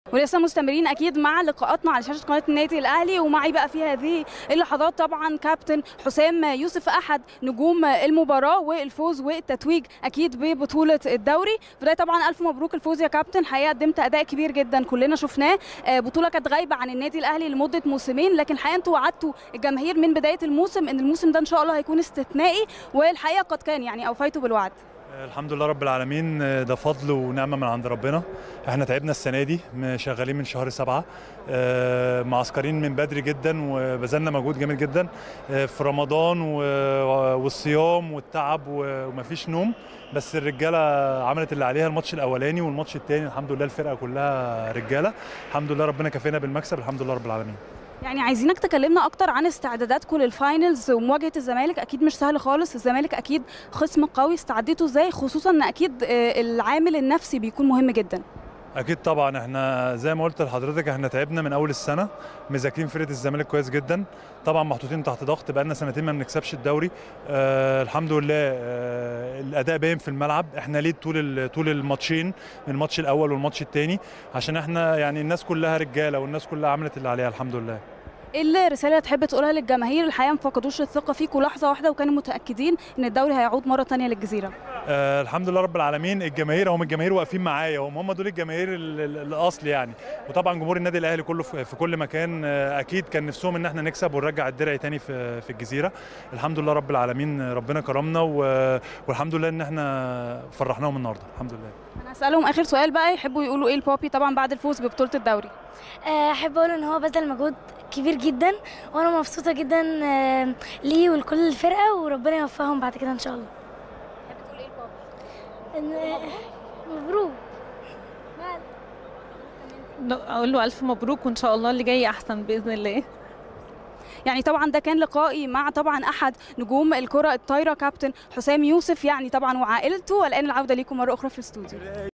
ولسه مستمرين اكيد مع لقاءاتنا على شاشه قناه النادي الاهلي ومعي بقى في هذه اللحظات طبعا كابتن حسام يوسف احد نجوم المباراه والفوز والتتويج اكيد ببطوله الدوري بدايه طبعا الف مبروك الفوز يا كابتن حقيقه قدمت اداء كبير جدا كلنا شفناه بطوله كانت غايبه عن النادي الاهلي لمده موسمين لكن الحقيقه انتوا وعدتوا الجماهير من بدايه الموسم ان الموسم ده ان شاء الله هيكون استثنائي والحقيقه قد كان يعني اوفيتوا بالوعد الحمد لله رب العالمين ده فضل ونعمه من عند ربنا احنا تعبنا السنه دي شغالين من شهر سبعة معسكرين من بدري جدا وبذلنا مجهود جامد جدا في رمضان والصيام والتعب ومفيش نوم بس الرجاله عملت اللي عليها الماتش الاولاني والماتش الثاني الحمد لله الفرقه كلها رجاله الحمد لله ربنا كفينا بالمكسب الحمد لله رب العالمين يعني عايزينك تكلمنا اكتر عن استعداداتكم للفاينلز ومواجهه الزمالك اكيد مش سهل خالص الزمالك اكيد خصم قوي استعديتوا ازاي خصوصا ان اكيد العامل النفسي بيكون مهم جدا اكيد طبعا احنا زي ما قلت لحضرتك احنا تعبنا من اول السنه مذاكرين فرقه الزمالك كويس جدا طبعا محطوطين تحت ضغط بقالنا سنتين ما بنكسبش الدوري آه الحمد لله آه الاداء باين في الملعب احنا ليه طول طول الماتشين الماتش الاول والماتش الثاني عشان احنا يعني الناس كلها رجاله والناس كلها عملت اللي عليها الحمد لله ايه الرساله اللي تحب تقولها للجماهير الحقيقه ما فقدوش الثقه فيكم لحظه واحده وكانوا متاكدين ان الدوري هيعود مره ثانيه للجزيره آه الحمد لله رب العالمين الجماهير هم الجماهير واقفين معايا هم هم دول الجماهير الاصل يعني وطبعا جمهور النادي الاهلي كله في كل مكان آه اكيد كان نفسهم ان احنا نكسب ونرجع الدرع تاني في في الجزيره الحمد لله رب العالمين ربنا كرمنا والحمد لله ان احنا فرحناهم النهارده الحمد لله انا هسالهم اخر سؤال بقى يحبوا يقولوا ايه لبابي طبعا بعد الفوز ببطوله الدوري احب اقول ان هو بذل مجهود كبير جدا وانا مبسوطه جدا ليه ولكل الفرقه وربنا يوفقهم بعد كده ان شاء الله تحب تقول ايه لبابي مبروك اقول له الف مبروك وان شاء الله اللي جاي احسن باذن الله يعني طبعا ده كان لقائي مع طبعا احد نجوم الكره الطايره كابتن حسام يوسف يعني طبعا وعائلته والان العوده ليكم مره اخرى في الاستوديو